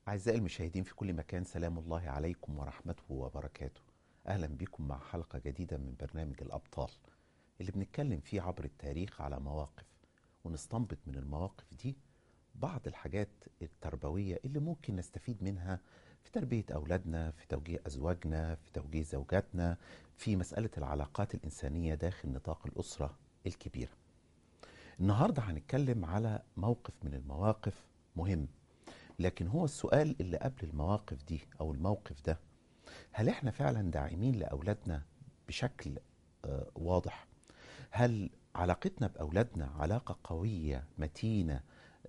أعزائي المشاهدين في كل مكان سلام الله عليكم ورحمته وبركاته أهلا بكم مع حلقة جديدة من برنامج الأبطال اللي بنتكلم فيه عبر التاريخ على مواقف ونستنبط من المواقف دي بعض الحاجات التربوية اللي ممكن نستفيد منها في تربية أولادنا في توجيه أزواجنا في توجيه زوجاتنا في مسألة العلاقات الإنسانية داخل نطاق الأسرة الكبيرة النهاردة هنتكلم على موقف من المواقف مهم لكن هو السؤال اللي قبل المواقف دي او الموقف ده هل احنا فعلا داعمين لاولادنا بشكل آه واضح هل علاقتنا باولادنا علاقه قويه متينه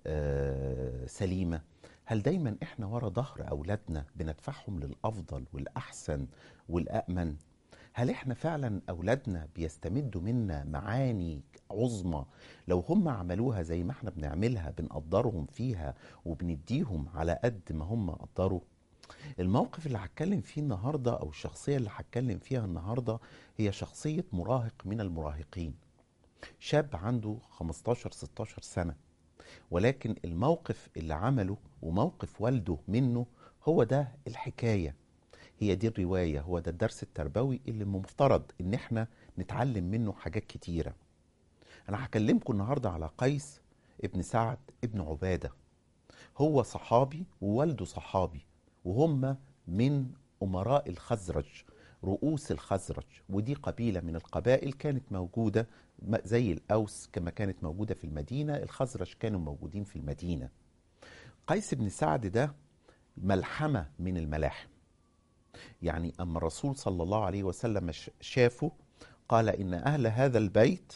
آه سليمه هل دايما احنا ورا ظهر اولادنا بندفعهم للافضل والاحسن والامن هل احنا فعلا اولادنا بيستمدوا منا معاني عظمى لو هم عملوها زي ما احنا بنعملها بنقدرهم فيها وبنديهم على قد ما هم قدروا الموقف اللي هتكلم فيه النهارده او الشخصيه اللي هتكلم فيها النهارده هي شخصيه مراهق من المراهقين شاب عنده 15 16 سنه ولكن الموقف اللي عمله وموقف والده منه هو ده الحكايه هي دي الروايه هو ده الدرس التربوي اللي المفترض ان احنا نتعلم منه حاجات كتيره انا هكلمكم النهارده على قيس ابن سعد ابن عباده هو صحابي ووالده صحابي وهم من امراء الخزرج رؤوس الخزرج ودي قبيله من القبائل كانت موجوده زي الاوس كما كانت موجوده في المدينه الخزرج كانوا موجودين في المدينه قيس بن سعد ده ملحمه من الملاحم يعني اما الرسول صلى الله عليه وسلم شافه قال ان اهل هذا البيت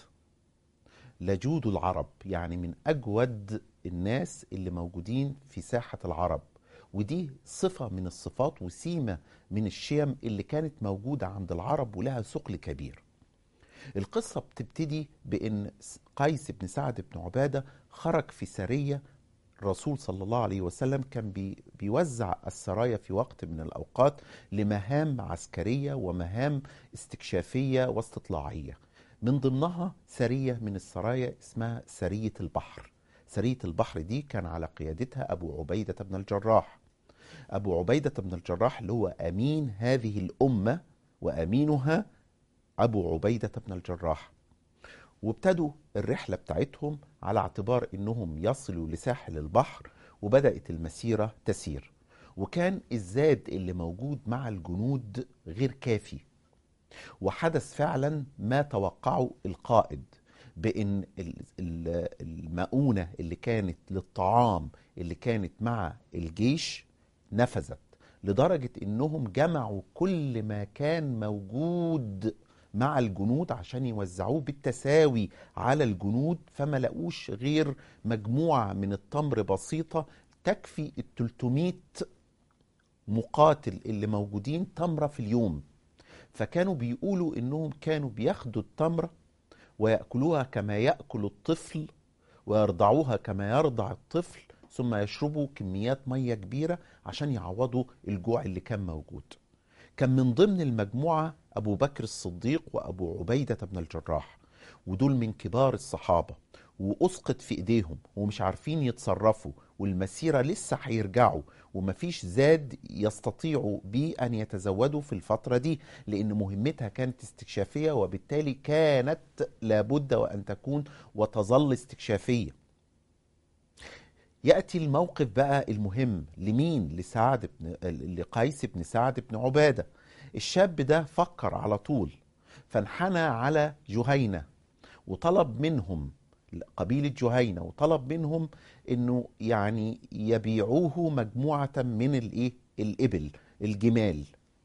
لجود العرب يعني من اجود الناس اللي موجودين في ساحه العرب ودي صفه من الصفات وسيمه من الشيم اللي كانت موجوده عند العرب ولها ثقل كبير. القصه بتبتدي بان قيس بن سعد بن عباده خرج في سريه الرسول صلى الله عليه وسلم كان بي بيوزع السرايا في وقت من الاوقات لمهام عسكريه ومهام استكشافيه واستطلاعيه. من ضمنها سرية من السرايا اسمها سرية البحر سرية البحر دي كان على قيادتها أبو عبيدة بن الجراح أبو عبيدة بن الجراح اللي هو أمين هذه الأمة وأمينها أبو عبيدة بن الجراح وابتدوا الرحلة بتاعتهم على اعتبار أنهم يصلوا لساحل البحر وبدأت المسيرة تسير وكان الزاد اللي موجود مع الجنود غير كافي وحدث فعلا ما توقعه القائد بان المؤونه اللي كانت للطعام اللي كانت مع الجيش نفذت لدرجه انهم جمعوا كل ما كان موجود مع الجنود عشان يوزعوه بالتساوي على الجنود فما لقوش غير مجموعه من التمر بسيطه تكفي ال 300 مقاتل اللي موجودين تمره في اليوم فكانوا بيقولوا انهم كانوا بياخدوا التمره وياكلوها كما ياكل الطفل ويرضعوها كما يرضع الطفل ثم يشربوا كميات ميه كبيره عشان يعوضوا الجوع اللي كان موجود. كان من ضمن المجموعه ابو بكر الصديق وابو عبيده بن الجراح ودول من كبار الصحابه واسقط في ايديهم ومش عارفين يتصرفوا والمسيره لسه هيرجعوا ومفيش زاد يستطيعوا بيه ان يتزودوا في الفتره دي لان مهمتها كانت استكشافيه وبالتالي كانت لابد وان تكون وتظل استكشافيه. ياتي الموقف بقى المهم لمين؟ لسعد بن لقيس بن سعد بن عباده. الشاب ده فكر على طول فانحنى على جهينه وطلب منهم قبيلة جهينة وطلب منهم انه يعني يبيعوه مجموعة من الايه الابل الجمال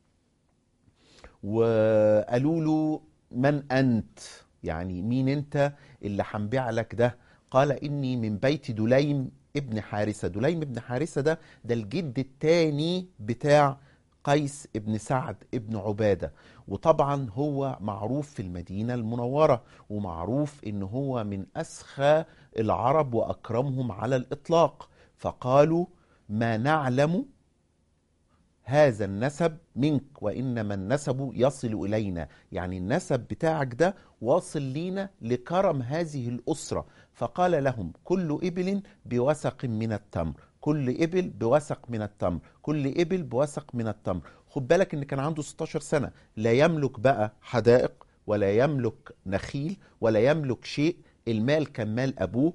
وقالوا له من انت يعني مين انت اللي هنبيع لك ده قال اني من بيت دليم ابن حارثة دليم ابن حارثة ده ده الجد الثاني بتاع قيس ابن سعد ابن عبادة وطبعا هو معروف في المدينة المنورة ومعروف ان هو من اسخى العرب واكرمهم على الاطلاق فقالوا ما نعلم هذا النسب منك وانما النسب يصل الينا يعني النسب بتاعك ده واصل لينا لكرم هذه الاسره فقال لهم كل ابل بوسق من التمر كل ابل بوسق من التمر كل ابل بوسق من التمر خد بالك ان كان عنده 16 سنه لا يملك بقى حدائق ولا يملك نخيل ولا يملك شيء المال كان مال ابوه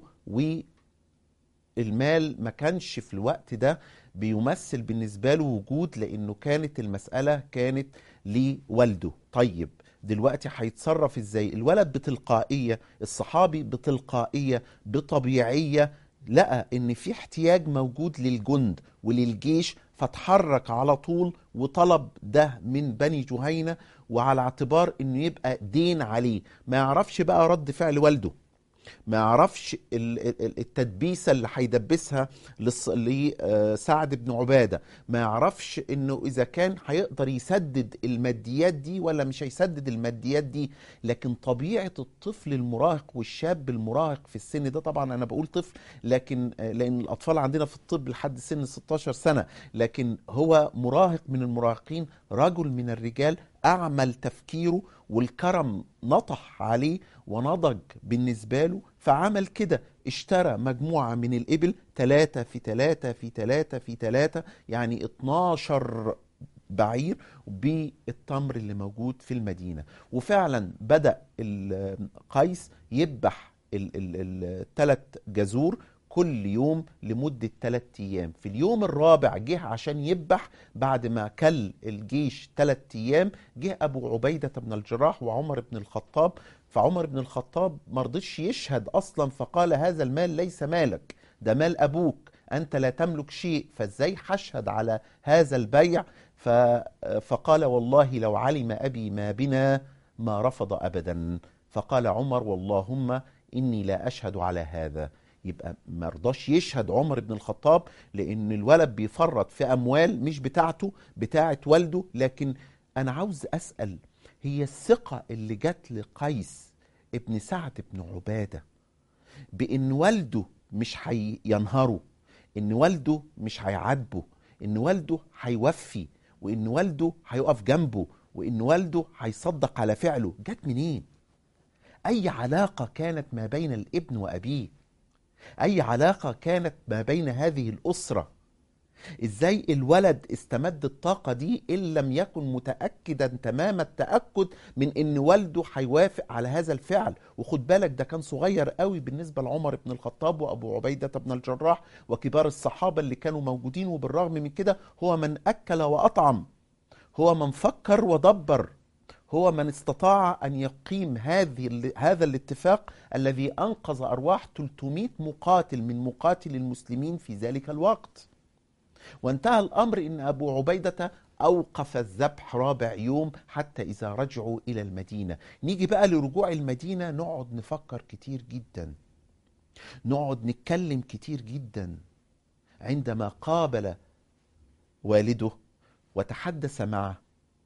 والمال ما كانش في الوقت ده بيمثل بالنسبه له وجود لانه كانت المساله كانت لوالده طيب دلوقتي هيتصرف ازاي الولد بتلقائيه الصحابي بتلقائيه بطبيعيه لقى ان في احتياج موجود للجند وللجيش فتحرك على طول وطلب ده من بني جهينه وعلى اعتبار انه يبقى دين عليه ما يعرفش بقى رد فعل والده ما يعرفش التدبيسه اللي هيدبسها لسعد بن عباده ما يعرفش انه اذا كان هيقدر يسدد الماديات دي ولا مش هيسدد الماديات دي لكن طبيعه الطفل المراهق والشاب المراهق في السن ده طبعا انا بقول طفل لكن لان الاطفال عندنا في الطب لحد سن 16 سنه لكن هو مراهق من المراهقين رجل من الرجال اعمل تفكيره والكرم نطح عليه ونضج بالنسبة له فعمل كده اشترى مجموعة من الإبل ثلاثة في ثلاثة في ثلاثة في ثلاثة يعني 12 بعير بالتمر اللي موجود في المدينة وفعلا بدأ قيس يذبح الثلاث جزور كل يوم لمدة ثلاثة أيام في اليوم الرابع جه عشان يذبح بعد ما كل الجيش ثلاثة أيام جه أبو عبيدة بن الجراح وعمر بن الخطاب فعمر بن الخطاب مرضيش يشهد أصلا فقال هذا المال ليس مالك ده مال أبوك أنت لا تملك شيء فازاي حشهد على هذا البيع فقال والله لو علم أبي ما بنا ما رفض أبدا فقال عمر واللهم إني لا أشهد على هذا يبقى ما رضاش يشهد عمر بن الخطاب لان الولد بيفرط في اموال مش بتاعته بتاعه والده لكن انا عاوز اسال هي الثقه اللي جت لقيس ابن سعد بن عباده بان والده مش هينهره ان والده مش هيعاتبه ان والده هيوفي وان والده هيقف جنبه وان والده هيصدق على فعله جت منين اي علاقه كانت ما بين الابن وابيه اي علاقه كانت ما بين هذه الاسره ازاي الولد استمد الطاقه دي ان لم يكن متاكدا تمام التاكد من ان والده هيوافق على هذا الفعل وخد بالك ده كان صغير قوي بالنسبه لعمر بن الخطاب وابو عبيده بن الجراح وكبار الصحابه اللي كانوا موجودين وبالرغم من كده هو من اكل واطعم هو من فكر ودبر هو من استطاع ان يقيم هذه هذا الاتفاق الذي انقذ ارواح 300 مقاتل من مقاتل المسلمين في ذلك الوقت. وانتهى الامر ان ابو عبيده اوقف الذبح رابع يوم حتى اذا رجعوا الى المدينه، نيجي بقى لرجوع المدينه نقعد نفكر كتير جدا. نقعد نتكلم كتير جدا. عندما قابل والده وتحدث معه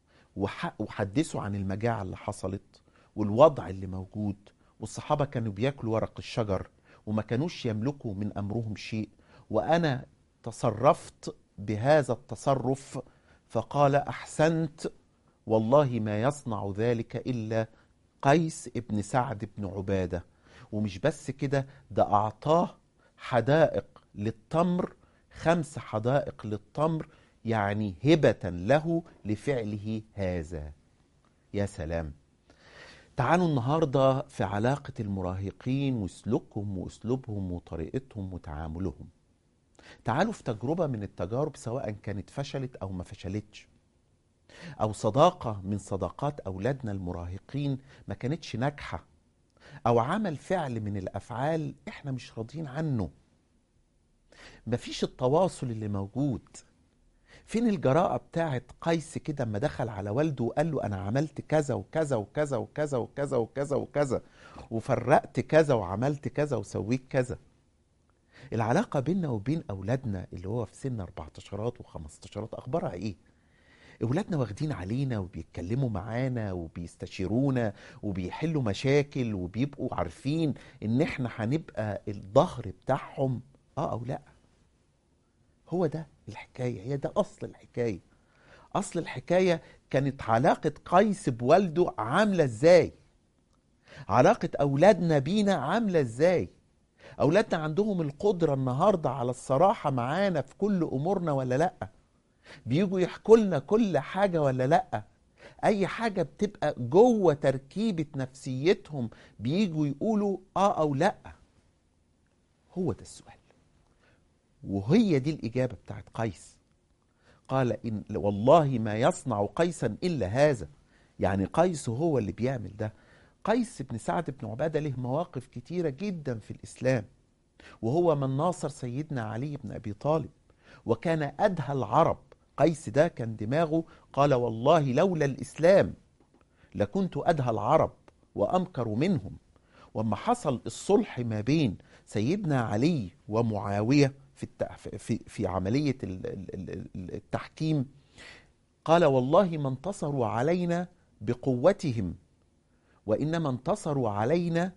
وحدثوا عن المجاعة اللي حصلت والوضع اللي موجود والصحابة كانوا بياكلوا ورق الشجر وما كانوش يملكوا من أمرهم شيء وأنا تصرفت بهذا التصرف فقال أحسنت والله ما يصنع ذلك إلا قيس ابن سعد بن عبادة ومش بس كده ده أعطاه حدائق للتمر خمس حدائق للتمر يعني هبة له لفعله هذا يا سلام تعالوا النهاردة في علاقة المراهقين وسلوكهم وأسلوبهم وطريقتهم وتعاملهم تعالوا في تجربة من التجارب سواء كانت فشلت أو ما فشلتش أو صداقة من صداقات أولادنا المراهقين ما كانتش ناجحة أو عمل فعل من الأفعال إحنا مش راضيين عنه مفيش التواصل اللي موجود فين الجراءة بتاعت قيس كده اما دخل على والده وقال له انا عملت كذا وكذا وكذا وكذا وكذا وكذا وكذا وفرقت كذا وعملت كذا وسويت كذا العلاقة بيننا وبين اولادنا اللي هو في سن 14 و15 اخبارها ايه اولادنا واخدين علينا وبيتكلموا معانا وبيستشيرونا وبيحلوا مشاكل وبيبقوا عارفين ان احنا هنبقى الظهر بتاعهم اه او لا هو ده الحكاية هي ده أصل الحكاية أصل الحكاية كانت علاقة قيس بوالده عاملة إزاي علاقة أولادنا بينا عاملة إزاي أولادنا عندهم القدرة النهاردة على الصراحة معانا في كل أمورنا ولا لأ بيجوا يحكوا لنا كل حاجة ولا لأ أي حاجة بتبقى جوه تركيبة نفسيتهم بيجوا يقولوا آه أو لأ هو ده السؤال وهي دي الإجابة بتاعت قيس قال إن والله ما يصنع قيسا إلا هذا يعني قيس هو اللي بيعمل ده قيس بن سعد بن عبادة له مواقف كتيرة جدا في الإسلام وهو من ناصر سيدنا علي بن أبي طالب وكان أدهى العرب قيس ده كان دماغه قال والله لولا الإسلام لكنت أدهى العرب وأمكر منهم وما حصل الصلح ما بين سيدنا علي ومعاوية في في في عملية التحكيم قال والله ما انتصروا علينا بقوتهم وإنما انتصروا علينا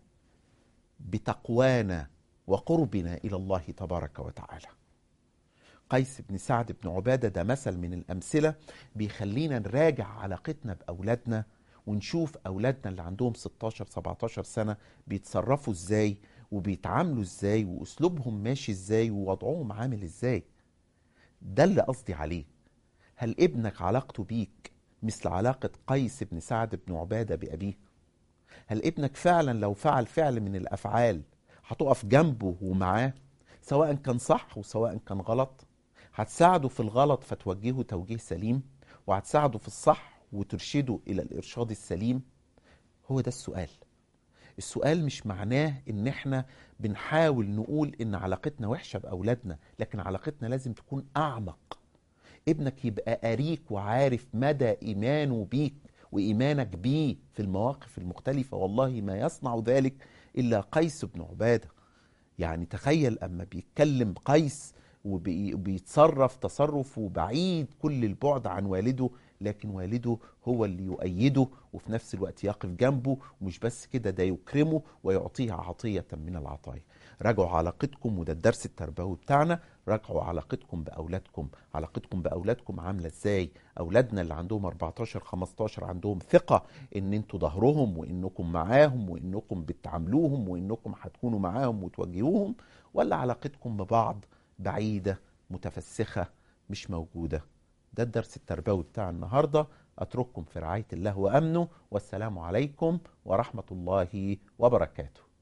بتقوانا وقربنا إلى الله تبارك وتعالى قيس بن سعد بن عبادة ده مثل من الأمثلة بيخلينا نراجع علاقتنا بأولادنا ونشوف أولادنا اللي عندهم 16 17 سنة بيتصرفوا إزاي وبيتعاملوا إزاي وأسلوبهم ماشي إزاي ووضعهم عامل إزاي ده اللي قصدي عليه هل ابنك علاقته بيك مثل علاقة قيس بن سعد بن عبادة بأبيه هل ابنك فعلا لو فعل فعل من الأفعال هتقف جنبه ومعاه سواء كان صح وسواء كان غلط هتساعده في الغلط فتوجهه توجيه سليم وهتساعده في الصح وترشده إلى الإرشاد السليم هو ده السؤال السؤال مش معناه ان احنا بنحاول نقول ان علاقتنا وحشة بأولادنا لكن علاقتنا لازم تكون أعمق ابنك يبقى أريك وعارف مدى إيمانه بيك وإيمانك بيه في المواقف المختلفة والله ما يصنع ذلك إلا قيس بن عبادة يعني تخيل أما بيتكلم قيس وبيتصرف تصرفه بعيد كل البعد عن والده لكن والده هو اللي يؤيده وفي نفس الوقت يقف جنبه ومش بس كده ده يكرمه ويعطيه عطية من العطايا راجعوا علاقتكم وده الدرس التربوي بتاعنا راجعوا علاقتكم بأولادكم علاقتكم بأولادكم عاملة ازاي أولادنا اللي عندهم 14 15 عندهم ثقة ان انتوا ظهرهم وانكم معاهم وانكم بتعاملوهم وانكم هتكونوا معاهم وتوجهوهم ولا علاقتكم ببعض بعيدة متفسخة مش موجودة ده الدرس التربوي بتاع النهاردة أترككم في رعاية الله وأمنه والسلام عليكم ورحمة الله وبركاته